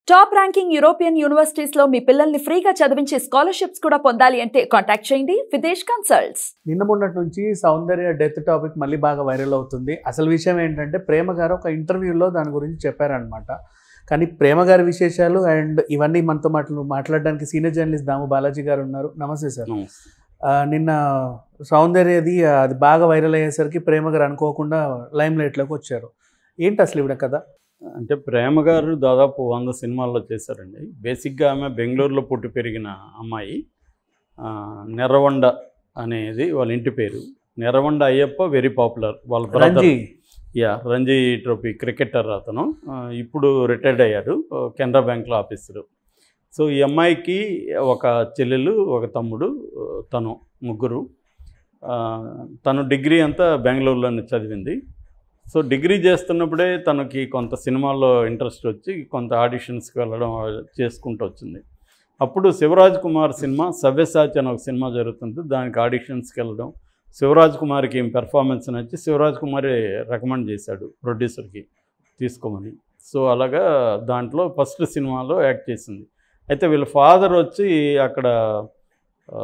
Top ranking European universities లో మీ పిల్లల్ని ఫ్రీగా చదివించే స్కాలర్షిప్స్ కూడా పొందాలి అంటే కాంటాక్ట్ చేయండి విదేశ్ కన్సల్ట్స్ నిన్న మొన్నటి నుంచి సౌందర్య డెత్ టాపిక్ మళ్ళీ బాగా వైరల్ అవుతుంది అసలు విషయం ఏంటంటే ప్రేమ గారు ఒక ఇంటర్వ్యూలో దాని గురించి చెప్పారనమాట కానీ ప్రేమ గారి విశేషాలు అండ్ ఇవన్నీ మనతో మాటలు మాట్లాడడానికి సీనియర్ జర్నలిస్ట్ దాము బాలాజీ గారు ఉన్నారు నమస్తే సార్ ఆ, నిన్న సౌందర్యది ఆ, అది బాగా వైరల్ అయ్యేసరికి ప్రేమ గారు అనుకోకుండా లైమ్ లైట్లోకి వచ్చారు ఏంటి అసలు ఇవిడ కదా అంటే ప్రేమ గారు దాదాపు వంద సినిమాల్లో చేశారండి బేసిక్గా ఆమె బెంగళూరులో పుట్టి పెరిగిన అమ్మాయి ఆ, నెర్రవండ అనేది వాళ్ళ ఇంటి పేరు నెర్రవండ అయ్యప్ప వెరీ పాపులర్ వాళ్ళ brother. రంజీ యా రంజీ ట్రోఫీ క్రికెటర్ అతను ఆ, ఇప్పుడు రిటైర్డ్ అయ్యాడు ఆ, కెనరా బ్యాంక్లో ఆఫీసరు సో ఈ అమ్మాయికి ఒక చెల్లెలు ఒక తమ్ముడు ఆ, తను ముగ్గురు ఆ, తను డిగ్రీ అంతా బెంగళూరులోనే చదివింది సో డిగ్రీ చేస్తున్నప్పుడే తనకి కొంత సినిమాల్లో ఇంట్రెస్ట్ వచ్చి కొంత ఆడిషన్స్కి వెళ్ళడం చేసుకుంటూ వచ్చింది అప్పుడు శివరాజ్ కుమార్ సినిమా సవ్యసాచి అని ఒక సినిమా జరుగుతుంది దానికి ఆడిషన్స్కి వెళ్ళడం శివరాజ్ కుమార్కి ఏం పెర్ఫార్మెన్స్ నచ్చి శివరాజ్ కుమార్ రికమెండ్ చేశాడు ప్రొడ్యూసర్కి తీసుకోమని సో అలాగా దాంట్లో ఫస్ట్ సినిమాలో యాక్ట్ చేసింది అయితే వీళ్ళ ఫాదర్ వచ్చి అక్కడ ఆ,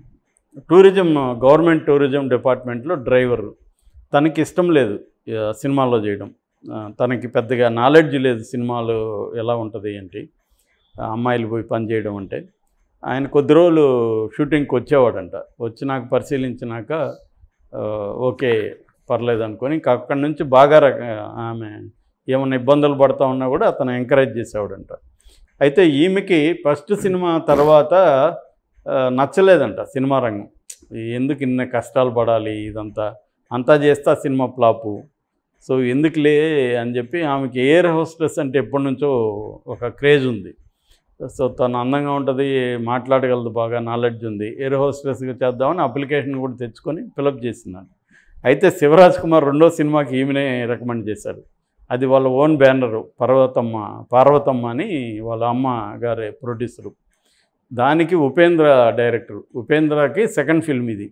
టూరిజం గవర్నమెంట్ టూరిజం డిపార్ట్మెంట్లో డ్రైవర్ తనకి ఇష్టం లేదు ఆ, సినిమాల్లో చేయడం ఆ, తనకి పెద్దగా నాలెడ్జ్ లేదు సినిమాలు ఎలా ఉంటుంది ఏంటి ఆ, అమ్మాయిలు పోయి పని చేయడం అంటే ఆయన కొద్ది రోజులు షూటింగ్కి వచ్చేవాడంట వచ్చి నాకు పరిశీలించినాక ఆ, ఓకే పర్లేదు అనుకొని ఇంకా అక్కడి నుంచి బాగా రక- ఆమె ఏమైనా ఇబ్బందులు పడతా ఉన్నా కూడా అతను ఎంకరేజ్ చేసేవాడంట అయితే ఈమెకి ఫస్ట్ సినిమా తర్వాత ఆ, నచ్చలేదంట సినిమా రంగం ఎందుకు ఇన్ని కష్టాలు పడాలి ఇదంతా అంతా చేస్తే ఆ సినిమా ఫ్లాపు సో ఎందుకులే అని చెప్పి ఆమెకి ఎయిర్ హోస్టెస్ అంటే ఎప్పటి నుంచో ఒక క్రేజ్ ఉంది సో తను అందంగా ఉంటుంది మాట్లాడగలదు బాగా నాలెడ్జ్ ఉంది ఎయిర్ హోస్టెస్గా చేద్దామని అప్లికేషన్ కూడా తెచ్చుకొని ఫిలప్ చేసిందంట అయితే శివరాజ్ కుమార్ రెండో సినిమాకి ఈమెనే రికమెండ్ చేశారు అది వాళ్ళ ఓన్ బ్యానరు పర్వతమ్మ పార్వతమ్మ అని వాళ్ళ అమ్మ గారి ప్రొడ్యూసరు దానికి ఉపేంద్ర డైరెక్టర్ ఉపేంద్రకి సెకండ్ ఫిల్మ్ ఇది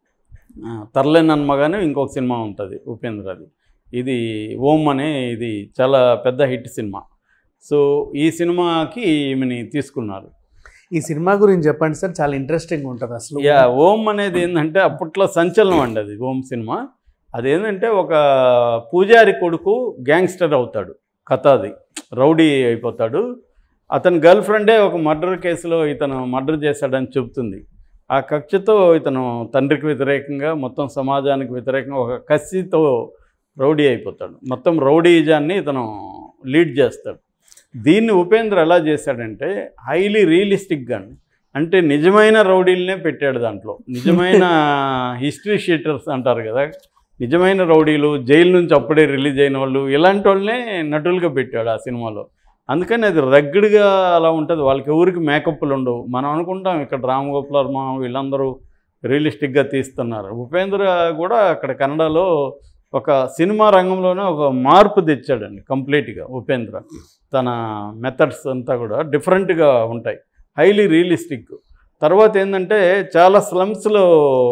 ఆ, తర్లే నన్మగానే ఇంకొక సినిమా ఉంటుంది ఉపేంద్రది ఇది ఓం అనే ఇది చాలా పెద్ద హిట్ సినిమా సో ఈ సినిమాకి ఈమెని తీసుకున్నారు ఈ సినిమా గురించి చెప్పండి సార్ చాలా ఇంట్రెస్టింగ్ ఉంటుంది అసలు యా ఓం అనేది ఏంటంటే అప్పట్లో సంచలనం అండి అది ఓం సినిమా అదేంటంటే ఒక పూజారి కొడుకు గ్యాంగ్స్టర్ అవుతాడు కథ అది రౌడీ అయిపోతాడు అతని గర్ల్ ఫ్రెండే ఒక మర్డర్ కేసులో ఇతను మర్డర్ చేశాడని చెబుతుంది ఆ కక్షతో ఇతను తండ్రికి వ్యతిరేకంగా మొత్తం సమాజానికి వ్యతిరేకంగా ఒక కసితో రౌడీ అయిపోతాడు మొత్తం రౌడీజాన్ని ఇతను లీడ్ చేస్తాడు దీన్ని ఉపేంద్ర ఎలా చేశాడంటే హైలీ రియలిస్టిక్గా అంటే నిజమైన రౌడీలనే పెట్టాడు దాంట్లో నిజమైన హిస్టరీ షీటర్స్ అంటారు కదా నిజమైన రౌడీలు జైలు నుంచి అప్పుడే రిలీజ్ అయిన వాళ్ళు ఇలాంటి వాళ్ళనే నటులుగా పెట్టాడు ఆ సినిమాలో అందుకని అది రగ్గుడుగా అలా ఉంటుంది వాళ్ళకి ఎవరికి మేకప్లు ఉండవు మనం అనుకుంటాం ఇక్కడ రామ్ గోపాల్ వర్మ వీళ్ళందరూ రియలిస్టిక్గా తీస్తున్నారు ఉపేంద్ర కూడా అక్కడ కన్నడలో ఒక సినిమా రంగంలోనే ఒక మార్పు తెచ్చాడండి కంప్లీట్గా ఉపేంద్ర తన మెథడ్స్ అంతా కూడా డిఫరెంట్గా ఉంటాయి హైలీ రియలిస్టిక్ తర్వాత ఏంటంటే చాలా స్లమ్స్లో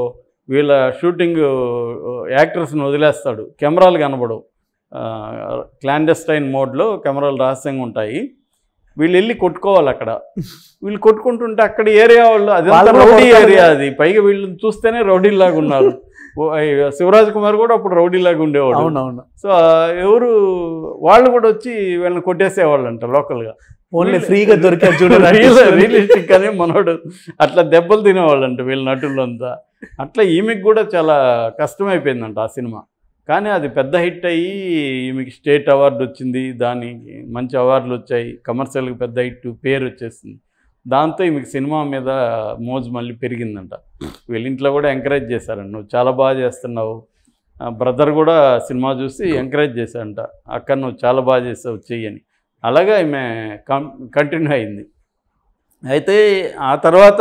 వీళ్ళ షూటింగ్ యాక్టర్స్ని వదిలేస్తాడు కెమెరాలు కనబడవు క్లాండెస్టైన్ మోడ్లో కెమెరాలు రహస్యంగా ఉంటాయి వీళ్ళు వెళ్ళి కొట్టుకోవాలి అక్కడ వీళ్ళు కొట్టుకుంటుంటే అక్కడ ఏరియా వాళ్ళు అది వాళ్ళు కూడా రౌడీ కొడతారు ఏరియా కదా. అది పైగా వీళ్ళని చూస్తేనే రౌడీలాగా ఉన్నారు ఓ, అయ్య, శివరాజ్ కుమార్ కూడా అప్పుడు రౌడీలాగా ఉండేవాడు అవునవును సో ఆ, ఎవరు వాళ్ళు కూడా వచ్చి వీళ్ళని కొట్టేసేవాళ్ళు అంట లోకల్గా ఓన్లీ ఫ్రీగా దొరికారు చూడండి రియలిస్టిక్ అని మనోడు అట్లా దెబ్బలు తినేవాళ్ళంట వీళ్ళ నటులంతా అట్లా ఈమెకి కూడా చాలా కష్టమైపోయిందంట ఆ సినిమా కానీ అది పెద్ద హిట్ అయ్యి ఈమెకి స్టేట్ అవార్డు వచ్చింది దానికి మంచి అవార్డులు వచ్చాయి కమర్షియల్కి పెద్ద హిట్ పేరు వచ్చేసింది దాంతో ఈమెకి సినిమా మీద మోజు మళ్ళీ పెరిగిందంట వీళ్ళ ఇంట్లో కూడా ఎంకరేజ్ చేశారండి నువ్వు చాలా బాగా చేస్తున్నావు బ్రదర్ కూడా సినిమా చూసి ఎంకరేజ్ చేశాడంట అక్క నువ్వు చాలా బాగా చేసావు చెయ్యని అలాగా ఈమె కం కంటిన్యూ అయింది అయితే ఆ తర్వాత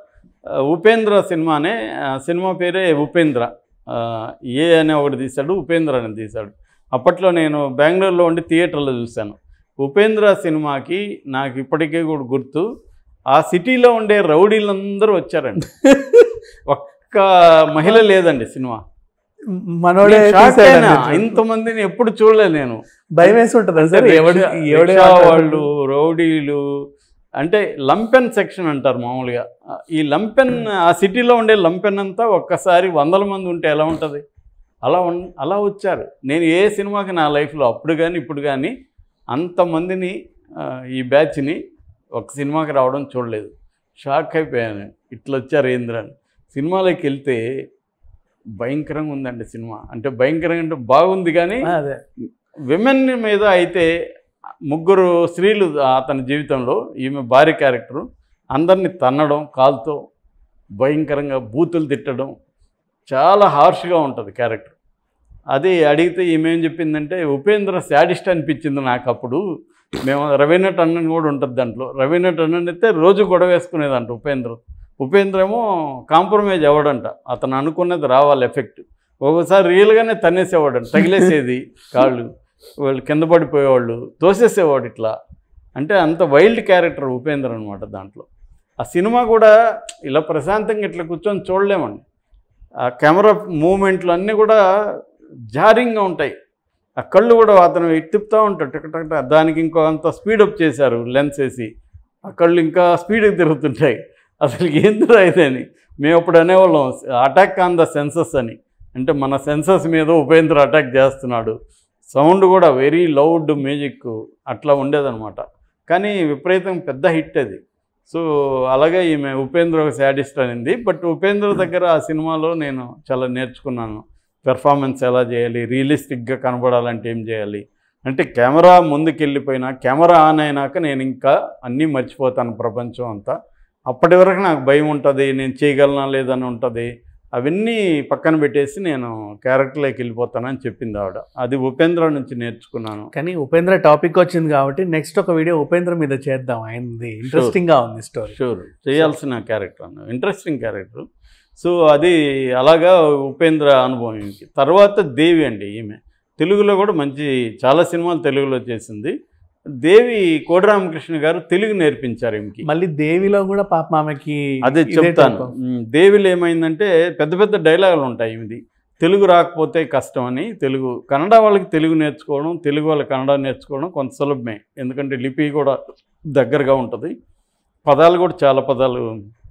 ఆ, ఉపేంద్ర సినిమానే ఆ సినిమా పేరే ఉపేంద్ర ఆ, ఏ అనే ఒకటి తీశాడు ఉపేంద్ర అని తీశాడు అప్పట్లో నేను బెంగళూరులో ఉండి థియేటర్లో చూశాను ఉపేంద్ర సినిమాకి నాకు ఇప్పటికే కూడా గుర్తు ఆ సిటీలో ఉండే రౌడీలందరూ వచ్చారండి ఒక్క మహిళ లేదండి సినిమా మనోడే నేను shock తీసాడు అయినా. అన్నట్టు. ఇంతమందిని ఎప్పుడు చూడలేదు నేను భయం వేసి ఉంటుందా సార్ ఎవడు రిక్షా- ఎవడే రిక్షా వాళ్ళు రౌడీలు అంటే లంపెన్ సెక్షన్ అంటారు మామూలుగా ఈ లంపెన్ ఆ సిటీలో ఉండే లంపెన్ అంతా ఒక్కసారి వందల మంది ఉంటే ఎలా ఉంటుంది అలా ఉన్ అలా వచ్చారు నేను ఏ సినిమాకి నా లైఫ్లో అప్పుడు కానీ ఇప్పుడు కానీ అంతమందిని ఆ, ఈ బ్యాచ్ని ఒక సినిమాకి రావడం చూడలేదు షాక్ అయిపోయాను ఇట్లా వచ్చారు ఏంద్రని సినిమాలోకి వెళ్తే భయంకరంగా ఉందండి సినిమా అంటే భయంకరంగా అంటే బాగుంది కానీ ఆ, అదే విమెన్ మీద అయితే ముగ్గురు స్త్రీలు అతని జీవితంలో ఈమె భార్య క్యారెక్టరు అందరినీ తన్నడం కాలుతో భయంకరంగా బూతులు తిట్టడం చాలా హార్ష్గా ఉంటుంది క్యారెక్టర్ అది అడిగితే ఈమె ఏం చెప్పిందంటే ఉపేంద్ర శాడిస్ట్ అనిపించింది నాకు అప్పుడు మేము రవీనా టండన్ కూడా ఉంటుంది దాంట్లో రవీనా టండన్ అయితే రోజు గొడవ వేసుకునేదంట ఉపేంద్ర ఉపేంద్ర ఏమో కాంప్రమైజ్ అవ్వడంట అతను అనుకున్నది రావాలి ఎఫెక్ట్ ఒక్కోసారి రియల్గానే తన్నేసేవాడంట తగిలేసేది కాళ్ళు వాళ్ళు కింద పడిపోయేవాళ్ళు తోసేసేవాడు ఇట్లా అంటే అంత వైల్డ్ క్యారెక్టర్ ఉపేంద్ర అనమాట దాంట్లో ఆ సినిమా కూడా ఇలా ప్రశాంతంగా ఇట్లా కూర్చొని చూడలేమండి ఆ కెమెరా మూమెంట్లు అన్నీ కూడా జారింగ్గా ఉంటాయి ఆ కళ్ళు కూడా అతను ఇటు తిప్పుతూ ఉంటాడు టక్ టక్ టక్. దానికి ఇంకో అంత స్పీడప్ చేశారు లెన్స్ వేసి ఆ కళ్ళు ఇంకా స్పీడ్గా తిరుగుతుంటాయి అసలు ఏందిరా ఇదని మేము అప్పుడు అనేవాళ్ళం అటాక్ ఆన్ ద సెన్సస్ అని అంటే మన సెన్సస్ మీద ఉపేంద్ర అటాక్ చేస్తున్నాడు సౌండ్ కూడా వెరీ లౌడ్ మ్యూజిక్ అట్లా ఉండేదన్నమాట కానీ విపరీతం పెద్ద హిట్ అది సో అలాగే ఈమె ఉపేంద్ర ఒక శాడిస్ట్ అనింది బట్ ఉపేంద్ర దగ్గర ఆ సినిమాలో నేను చాలా నేర్చుకున్నాను పెర్ఫార్మెన్స్ ఎలా చేయాలి రియలిస్టిక్గా కనబడాలంటే ఏం చేయాలి అంటే కెమెరా ముందుకు వెళ్ళిపోయినా కెమెరా ఆన్ అయినాక నేను ఇంకా అన్నీ మర్చిపోతాను ప్రపంచం అంతా అప్పటి వరకు నాకు భయం ఉంటుంది నేను చేయగలనా లేదని ఉంటుంది అవన్నీ పక్కన పెట్టేసి నేను క్యారెక్టర్లోకి వెళ్ళిపోతానని చెప్పింది ఆవిడ అది ఉపేంద్ర నుంచి నేర్చుకున్నాను కానీ ఉపేంద్ర టాపిక్ వచ్చింది కాబట్టి నెక్స్ట్ ఒక వీడియో ఉపేంద్ర మీద చేద్దాం ఆయనది ఇంట్రెస్టింగ్ గా ఉంది స్టోరీ షూర్ చేయాల్సిన క్యారెక్టర్ అన్న ఇంట్రెస్టింగ్ క్యారెక్టర్ సో అది అలాగా ఉపేంద్ర అనుభవం ఈమెకి తర్వాత దేవి అండి ఈమె తెలుగులో కూడా మంచి చాలా సినిమాలు తెలుగులో చేసింది దేవి కోడిరామకృష్ణ గారు తెలుగు నేర్పించారు ఈమెకి మళ్ళీ దేవిలో కూడా పాప ఆమెకి అదే ఇదే చెప్తాను type of- ఉమ్, దేవిలో ఏమైందంటే పెద్ద పెద్ద డైలాగులు ఉంటాయి ఇది తెలుగు రాకపోతే కష్టం అని తెలుగు కన్నడ వాళ్ళకి తెలుగు నేర్చుకోవడం తెలుగు వాళ్ళకి కన్నడ నేర్చుకోవడం కొంత సులభమే ఎందుకంటే లిపి కూడా దగ్గరగా ఉంటుంది పదాలు కూడా చాలా పదాలు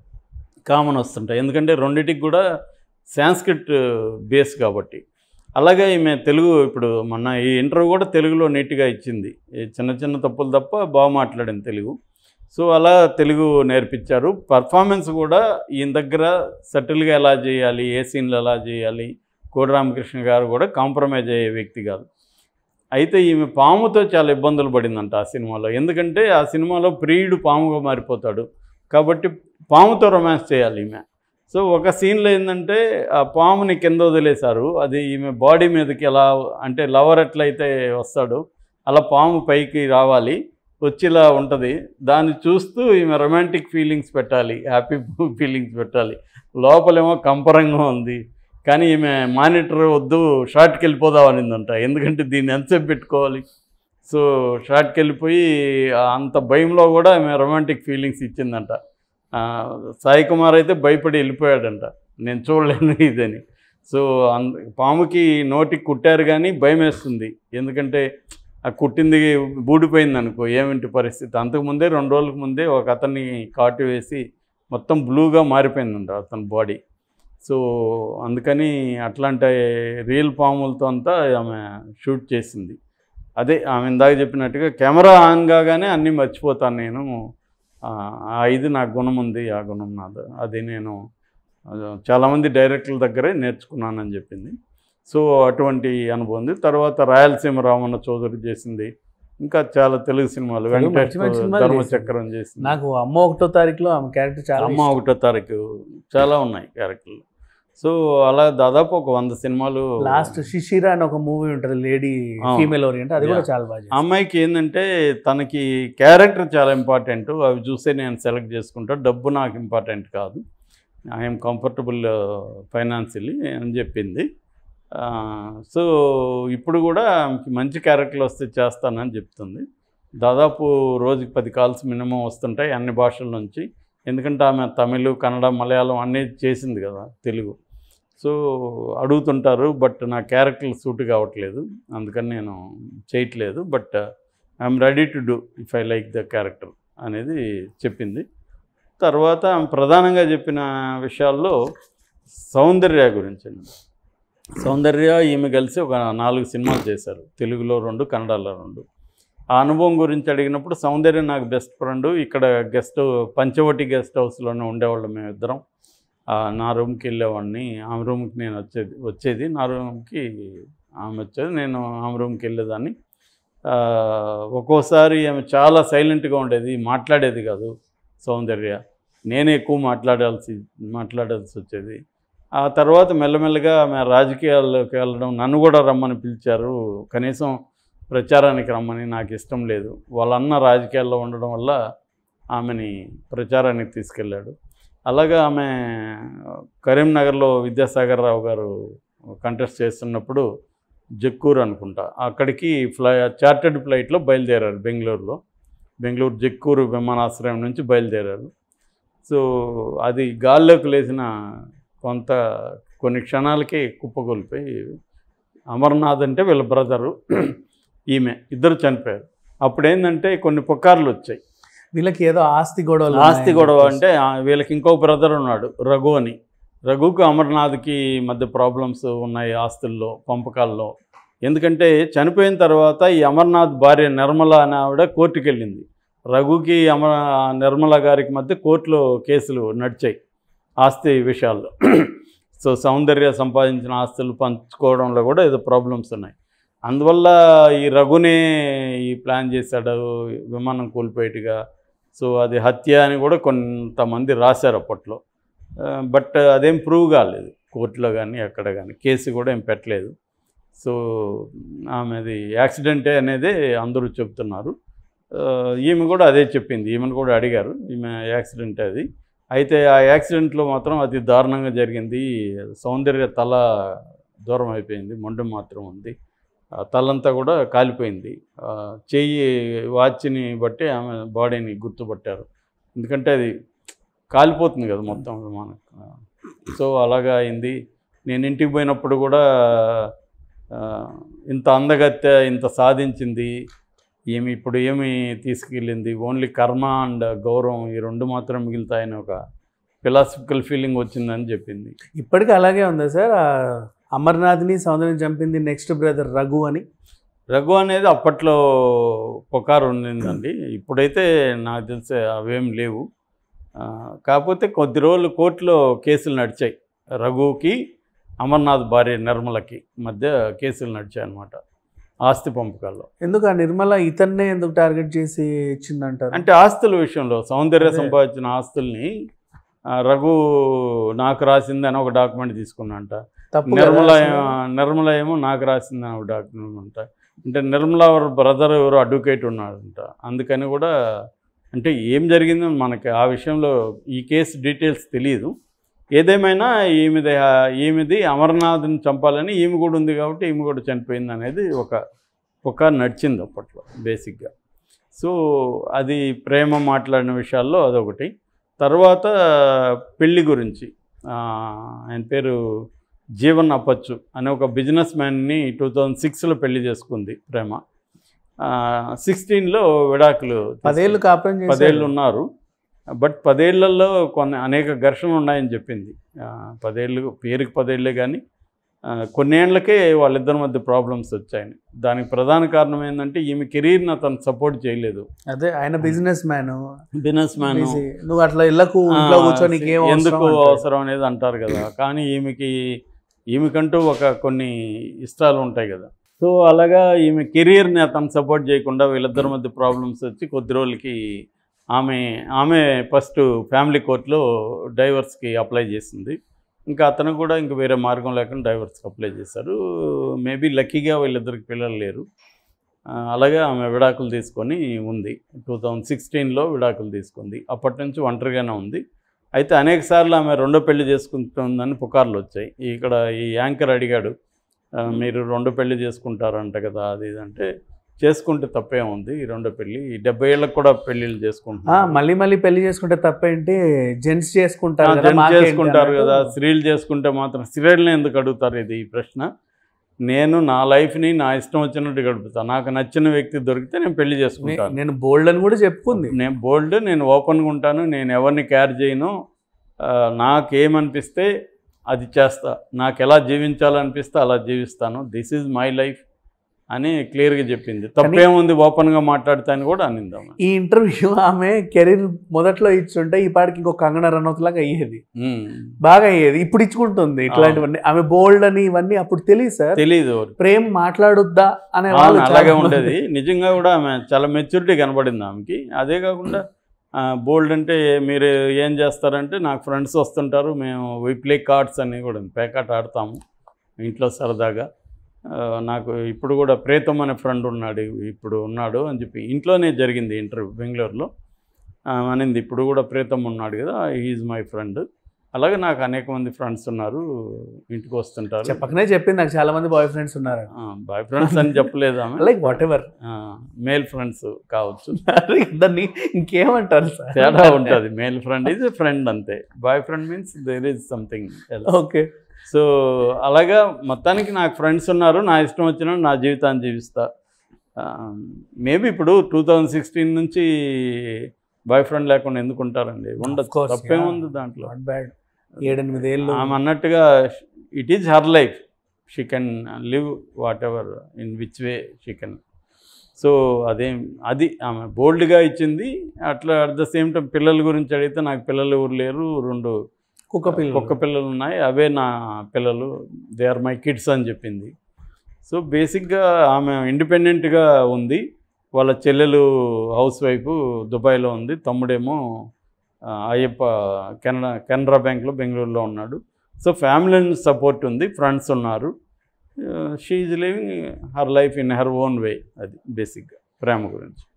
కామన్ వస్తుంటాయి ఎందుకంటే రెండిటికి కూడా సాంస్క్రిట్ బేస్ కాబట్టి అలాగే ఈమె తెలుగు ఇప్పుడు మొన్న ఈ ఇంటర్వ్యూ కూడా తెలుగులో నీట్గా ఇచ్చింది ఈ చిన్న చిన్న తప్పులు తప్ప బాగా మాట్లాడింది తెలుగు సో అలా తెలుగు నేర్పించారు పర్ఫార్మెన్స్ కూడా ఈయన దగ్గర సటిల్గా ఎలా చేయాలి ఏ సీన్లు ఎలా చేయాలి కోడి రామకృష్ణ గారు కూడా కాంప్రమైజ్ అయ్యే వ్యక్తి కాదు అయితే ఈమె పాముతో చాలా ఇబ్బందులు పడిందంట ఆ సినిమాలో ఎందుకంటే ఆ సినిమాలో ప్రియుడు పాముగా మారిపోతాడు కాబట్టి పాముతో రొమాన్స్ చేయాలి ఈమె సో ఒక సీన్లో ఏంటంటే ఆ పాముని కింద వదిలేశారు అది ఈమె బాడీ మీదకి ఎలా అంటే లవర్ ఎట్లయితే వస్తాడో అలా పాము పైకి రావాలి వచ్చేలా ఉంటుంది దాన్ని చూస్తూ ఈమె రొమాంటిక్ ఫీలింగ్స్ పెట్టాలి హ్యాపీ ఫీలింగ్స్ పెట్టాలి లోపలేమో కంపరంగా ఉంది కానీ ఈమె మానిటర్ వద్దు షార్ట్కి వెళ్ళిపోదాం అనిందంట ఎందుకంటే దీన్ని ఎంతసేపు పెట్టుకోవాలి సో షార్ట్కి వెళ్ళిపోయి ఆ అంత భయంలో కూడా ఆమె రొమాంటిక్ ఫీలింగ్స్ ఇచ్చిందంట ఆ, సాయి కుమార్ అయితే భయపడి వెళ్ళిపోయాడంట నేను చూడలేను ఇదని సో అంద పాముకి నోటికి కుట్టారు కానీ భయం వేస్తుంది ఎందుకంటే ఆ కుట్టింది బూడిపోయింది అనుకో ఏమిటి పరిస్థితి అంతకుముందే రెండు రోజులకు ముందే ఒక అతన్ని కాటు వేసి మొత్తం బ్లూగా మారిపోయిందంట అతని బాడీ సో అందుకని అట్లాంటి రియల్ పాములతో అంతా ఆమె షూట్ చేసింది అదే ఆమె ఇందాక చెప్పినట్టుగా కెమెరా ఆన్ కాగానే అన్నీ మర్చిపోతాను నేను ఆ ఆ ఇది నా గుణం ఉంది ఆ గుణం నాది అది నేను ఆ, చాలామంది డైరెక్టర్ల దగ్గరే నేర్చుకున్నానని చెప్పింది సో అటువంటి అనుభవం ఉంది తర్వాత రాయలసీమ రామన్న చౌదరి చేసింది ఇంకా చాలా తెలుగు సినిమాలు తెలుగు మంచి వెంకటేష్ మంచి సినిమాలు ధర్మచక్రం చేసింది నాకు అమ్మ ఒకటో తారీఖులో ఆమె క్యారెక్టర్ చాలా అమ్మ ఒకటో తారీఖు చాలా ఉన్నాయి క్యారెక్టర్లు సో అలా దాదాపు ఒక వంద సినిమాలు లాస్ట్ శిశిర అని ఒక మూవీ ఉంటుంది లేడీ ఆ. ఫీమేల్ ఓరియంట్ అది కూడా Yeah. చాలా బాగా చేసింది. అమ్మాయికి ఏంటంటే తనకి క్యారెక్టర్ చాలా ఇంపార్టెంట్ అవి చూసే నేను సెలెక్ట్ చేసుకుంటా డబ్బు నాకు ఇంపార్టెంట్ కాదు ఐఎమ్ కంఫర్టబుల్ ఫైనాన్షియలీ అని చెప్పింది ఆ, సో ఇప్పుడు కూడా ఆమెకి మంచి క్యారెక్టర్లు వస్తే చేస్తానని చెప్తుంది దాదాపు రోజుకి పది కాల్స్ మినిమం వస్తుంటాయి అన్ని భాషల నుంచి ఎందుకంటే ఆమె తమిళ్ కన్నడ మలయాళం అన్నీ చేసింది కదా తెలుగు సో అడుగుతుంటారు బట్ నా క్యారెక్టర్ సూట్ కావట్లేదు అందుకని నేను చేయట్లేదు but I'm ready to do if I like the character అనేది చెప్పింది తర్వాత ఆమె ప్రధానంగా చెప్పిన విషయాల్లో సౌందర్య గురించి సౌందర్య ఈమె కలిసి ఒక నాలుగు సినిమాలు చేశారు తెలుగులో రెండు కన్నడలో రెండు ఆ అనుభవం గురించి అడిగినప్పుడు సౌందర్య నాకు బెస్ట్ ఫ్రెండ్ ఇక్కడ గెస్ట్ పంచవటి గెస్ట్ హౌస్లోనే ఉండేవాళ్ళం మేము ఇద్దరం ఆ, నా రూమ్కి వెళ్ళేవాడిని ఆమె రూమ్కి నేను వచ్చేది వచ్చేది నా రూమ్కి ఆమె వచ్చేది నేను ఆమె రూమ్కి వెళ్ళేదాన్ని ఆ, ఒక్కోసారి ఆమె చాలా సైలెంట్గా ఉండేది మాట్లాడేది కాదు సౌందర్య నేనే ఎక్కువ మాట్లాడాల్సి మాట్లాడాల్సి వచ్చేది ఆ తర్వాత మెల్లమెల్లగా ఆమె రాజకీయాల్లోకి వెళ్ళడం నన్ను కూడా రమ్మని పిలిచారు కనీసం ప్రచారానికి రమ్మని నాకు ఇష్టం లేదు వాళ్ళ అన్న రాజకీయాల్లో ఉండడం వల్ల ఆమెని ప్రచారానికి తీసుకెళ్ళాడు అలాగా ఆమె కరీంనగర్లో విద్యాసాగర్ రావు గారు కంటెస్ట్ చేస్తున్నప్పుడు జక్కూరు అనుకుంటా అక్కడికి ఫ్లై చార్టెడ్ ఫ్లైట్లో బయలుదేరారు బెంగళూరులో బెంగళూరు జక్కూరు విమానాశ్రయం నుంచి బయలుదేరారు సో అది గాల్లోకి లేచిన కొంత కొన్ని క్షణాలకే కుప్పకూలిపోయి అమర్నాథ్ అంటే వీళ్ళ బ్రదరు ఈమె ఇద్దరు చనిపోయారు అప్పుడు ఏంటంటే కొన్ని పుకార్లు వచ్చాయి వీళ్ళకి ఏదో ఆస్తి గొడవలు ఆస్తి ఉన్నాయని గొడవ చెప్పేసి. అంటే ఆ, వీళ్ళకి ఇంకో బ్రదర్ ఉన్నాడు రఘు అని రఘుకు అమర్నాథ్కి మధ్య ప్రాబ్లమ్స్ ఉన్నాయి ఆస్తుల్లో పంపకాల్లో ఎందుకంటే చనిపోయిన తర్వాత ఈ అమర్నాథ్ భార్య నిర్మల అనే ఆవిడ కోర్టుకి వెళ్ళింది రఘుకి అమర నిర్మల గారికి మధ్య కోర్టులో కేసులు నడిచాయి ఆస్తి విషయాల్లో సో సౌందర్య సంపాదించిన ఆస్తులు పంచుకోవడంలో కూడా ఏదో ప్రాబ్లమ్స్ ఉన్నాయి అందువల్ల ఈ రఘునే ఈ ప్లాన్ చేశాడు విమానం కూలిపోయేట్టుగా సో అది హత్య అని కూడా కొంతమంది రాశారు అప్పట్లో బట్ అదేం ప్రూవ్ కాలేదు కోర్టులో కానీ ఎక్కడ కానీ కేసు కూడా ఏం పెట్టలేదు సో ఆమెది యాక్సిడెంటే అనేది అందరూ చెప్తున్నారు ఆ, ఈమె కూడా అదే చెప్పింది ఈమెను కూడా అడిగారు ఈమె యాక్సిడెంట్ అది అయితే ఆ యాక్సిడెంట్లో మాత్రం అతి దారుణంగా జరిగింది సౌందర్య తల దూరం అయిపోయింది మొండెం మాత్రం ఉంది ఆ తలంతా కూడా కాలిపోయింది ఆ, చెయ్యి వాచ్ని బట్టి ఆమె బాడీని గుర్తుపట్టారు ఎందుకంటే అది కాలిపోతుంది కదా మొత్తం విమానం ఆ, సో అలాగా అయింది నేను ఇంటికి పోయినప్పుడు కూడా ఆ, ఇంత అందగత్తె ఇంత సాధించింది ఏమి ఇప్పుడు ఏమి తీసుకెళ్ళింది ఓన్లీ కర్మ అండ్ గౌరవం ఈ రెండు మాత్రం మిగులుతాయని ఒక ఫిలాసఫికల్ ఫీలింగ్ వచ్చిందని చెప్పింది ఇప్పటికీ అలాగే ఉందా సార్ ఆ అమర్నాథ్ని సౌందర్యం చంపింది నెక్స్ట్ బ్రదర్ రఘు అని రఘు అనేది అప్పట్లో పుకారు ఉండిందండి ఇప్పుడైతే నాకు తెలిసే అవేం లేవు ఆ, కాకపోతే కొద్ది రోజులు కోర్టులో కేసులు నడిచాయి రఘుకి అమర్నాథ్ భార్య నిర్మలకి మధ్య కేసులు నడిచాయి అన్నమాట ఆస్తి పంపకాల్లో ఎందుకు ఆ నిర్మల ఇతన్నే ఎందుకు టార్గెట్ చేసి ఇచ్చిందంటారు అంటే ఆస్తుల విషయంలో సౌందర్య అదే. సంపాదించిన ఆస్తుల్ని ఆ, రఘు నాకు రాసిందని ఒక డాక్యుమెంట్ తీసుకున్నంట తప్పు కదా నిర్మల అసలు? నిర్మల ఏమో నాకు రాసిందని ఒక డాక్యుమెంట్ అంట అంటే నిర్మల ఎవరు బ్రదర్ ఎవరు అడ్వకేట్ ఉన్నాడంట అందుకని కూడా అంటే ఏం జరిగిందో మనకి ఆ విషయంలో ఈ కేసు డీటెయిల్స్ తెలియదు ఏదేమైనా ఈమెది ఈమెది అమర్నాథ్ని చంపాలని ఈమె కూడా ఉంది కాబట్టి ఈమె కూడా చనిపోయింది అనేది ఒక ఒక నడిచింది అప్పట్లో బేసిక్గా సో అది ప్రేమ మాట్లాడిన విషయాల్లో అదొకటి తర్వాత పెళ్లి గురించి ఆ, ఆయన పేరు జీవన్ అప్పచ్చు అనే ఒక బిజినెస్ మ్యాన్ని టూ థౌజండ్ సిక్స్లో పెళ్లి చేసుకుంది ప్రేమ సిక్స్టీన్లో విడాకులు పదేళ్ళు కాపురం చేసి పదేళ్ళు ఉన్నారు బట్ పదేళ్లలో కొన్ని అనేక ఘర్షణలు ఉన్నాయని చెప్పింది ఆ, పదేళ్ళు పేరుకి పదేళ్ళే కానీ ఆ, కొన్నేళ్లకే వాళ్ళిద్దరి మధ్య ప్రాబ్లమ్స్ వచ్చాయని దానికి ప్రధాన కారణం ఏంటంటే ఈమె కెరీర్ని అతను సపోర్ట్ చేయలేదు అదే ఆయన బిజినెస్ మ్యాన్ బిజినెస్ మ్యాన్ నువ్వు అట్లా ఇళ్ళకు ఇంట్లో కూర్చొని నీకేం అవసరం ఎందుకు అంటాడు. అవసరం అనేది అంటారు కదా కానీ ఈమెకి ఈమెకంటూ ఒక కొన్ని ఇష్టాలు ఉంటాయి కదా సో అలాగా ఈమె కెరీర్ని అతను సపోర్ట్ చేయకుండా వీళ్ళిద్దరి మధ్య ప్రాబ్లమ్స్ వచ్చి కొద్ది రోజులకి ఆమె ఆమె ఫస్ట్ ఫ్యామిలీ కోర్టులో డైవర్స్కి అప్లై చేసింది ఇంకా అతను కూడా ఇంక వేరే మార్గం లేకుండా డైవర్స్కి అప్లై చేశారు మేబీ లక్కీగా వీళ్ళిద్దరికి పిల్లలు లేరు ఆ, అలాగే ఆమె విడాకులు తీసుకొని ఉంది టూ థౌజండ్ సిక్స్టీన్లో విడాకులు తీసుకుంది అప్పటి నుంచి ఒంటరిగానే ఉంది అయితే అనేక సార్లు ఆమె రెండో పెళ్లి చేసుకుంటుందని పుకార్లు వచ్చాయి ఇక్కడ ఈ యాంకర్ అడిగాడు "ఆ, మీరు రెండో పెళ్లి చేసుకుంటారంట కదా అది ఇది అంటే చేసుకుంటే తప్పే ఉంది ఈ రెండో పెళ్ళి ఈ డెబ్బై ఏళ్ళకి కూడా పెళ్ళిళ్ళు ఆ, చేసుకుంటున్నారు మళ్ళీ మళ్ళీ పెళ్లి చేసుకుంటే తప్పేంటి జెంట్స్ ఆ, చేసుకుంటారు కదా, జెంట్స్ మాకేంటి చేసుకుంటారు అన్నట్టు. కదా స్త్రీలు చేసుకుంటే మాత్రం స్త్రీలని ఎందుకు అడుగుతారు ఇది ఈ ప్రశ్న నేను నా లైఫ్ని నా ఇష్టం వచ్చినట్టు గడుపుతాను నాకు నచ్చిన వ్యక్తి దొరికితే నేను పెళ్లి నే- చేసుకుంటాను నేను బోల్డ్ అని కూడా చెప్పుకుంది నేను బోల్డ్ నేను ఓపెన్గా ఉంటాను నేను ఎవరిని కేర్ చేయను ఆ, నాకేమనిపిస్తే అది చేస్తా నాకు ఎలా జీవించాలనిపిస్తే అలా జీవిస్తాను దిస్ ఈజ్ మై లైఫ్ అని క్లియర్గా చెప్పింది తప్పేముంది ఓపెన్గా మాట్లాడితే అని కూడా అనిందాం ఈ ఇంటర్వ్యూ ఆమె కెరీర్ మొదట్లో ఇచ్చుంటే ఈ పాటికి ఇంకో కంగన రనౌత్ లాగా అయ్యేది బాగా అయ్యేది ఇప్పుడు ఇచ్చుకుంటుంది ఇట్లాంటివన్నీ ఆమె బోల్డ్ అని ఇవన్నీ అప్పుడు తెలియదు సార్ తెలీదు ప్రేమ్ మాట్లాడొద్దా అనే అవును, వాళ్ళు అలాగే చాలా మంది. ఉండేది నిజంగా కూడా ఆమె చాలా మెచ్యూరిటీ కనబడింది ఆమెకి అదే కాకుండా బోల్డ్ అంటే మీరు ఏం చేస్తారంటే నాకు ఫ్రెండ్స్ వస్తుంటారు మేము వి ప్లే కార్డ్స్ అని కూడా పేకాట ఆడతాము ఇంట్లో సరదాగా ఆ, నాకు ఇప్పుడు కూడా ప్రేతం అనే ఫ్రెండ్ ఉన్నాడు ఇప్పుడు ఉన్నాడు అని చెప్పి ఇంట్లోనే జరిగింది ఇంటర్వ్యూ బెంగళూరులో ఆ, అనింది ఇప్పుడు కూడా ప్రేతం ఉన్నాడు కదా ఈజ్ మై ఫ్రెండ్ అలాగే నాకు అనేక మంది ఫ్రెండ్స్ ఉన్నారు ఇంటికి వస్తుంటారు చెప్పకనే చెప్పింది నాకు చాలా మంది బాయ్ ఫ్రెండ్స్ ఉన్నారు బాయ్ ఫ్రెండ్స్ అని చెప్పలేదు ఆమె like whatever male friends కావచ్చు దాన్ని ఇంకేమంటారు సార్ తేడా ఉంటుంది మేల్ ఫ్రెండ్ ఈజ్ ఫ్రెండ్ అంతే boyfriend means there is something okay so అలాగా మొత్తానికి నాకు ఫ్రెండ్స్ ఉన్నారు నా ఇష్టం వచ్చిన నా జీవితాన్ని జీవిస్తా మేబీ ఇప్పుడు టూ థౌజండ్ సిక్స్టీన్ నుంచి బాయ్ ఫ్రెండ్ లేకుండా ఎందుకు ఉంటారండి ఉండదు course, తప్పేముంది దాంట్లో నాట్ బ్యాడ్ ఏడెనిమిది ఏళ్ళు ఆమె అన్నట్టుగా it is her life she can live whatever in which way she can so అదేం అది ఆమె బోల్డ్గా ఇచ్చింది అట్లా అట్ ద సేమ్ టైం పిల్లల గురించి అడిగితే నాకు పిల్లలు ఎవరు లేరు రెండు కుక్క పిల్ల కుక్క పిల్లలు ఉన్నాయి అవే నా పిల్లలు దే ఆర్ మై కిడ్స్ అని చెప్పింది సో బేసిక్గా ఆమె ఇండిపెండెంట్గా ఉంది వాళ్ళ చెల్లెలు హౌస్ వైఫ్ దుబాయ్లో ఉంది తమ్ముడేమో ఆ, అయ్యప్ప కెనడా కెనరా బ్యాంక్లో బెంగళూరులో ఉన్నాడు సో ఫ్యామిలీ సపోర్ట్ ఉంది ఫ్రెండ్స్ ఉన్నారు she is living her life in her own way అది బేసిక్గా ప్రేమ గురించి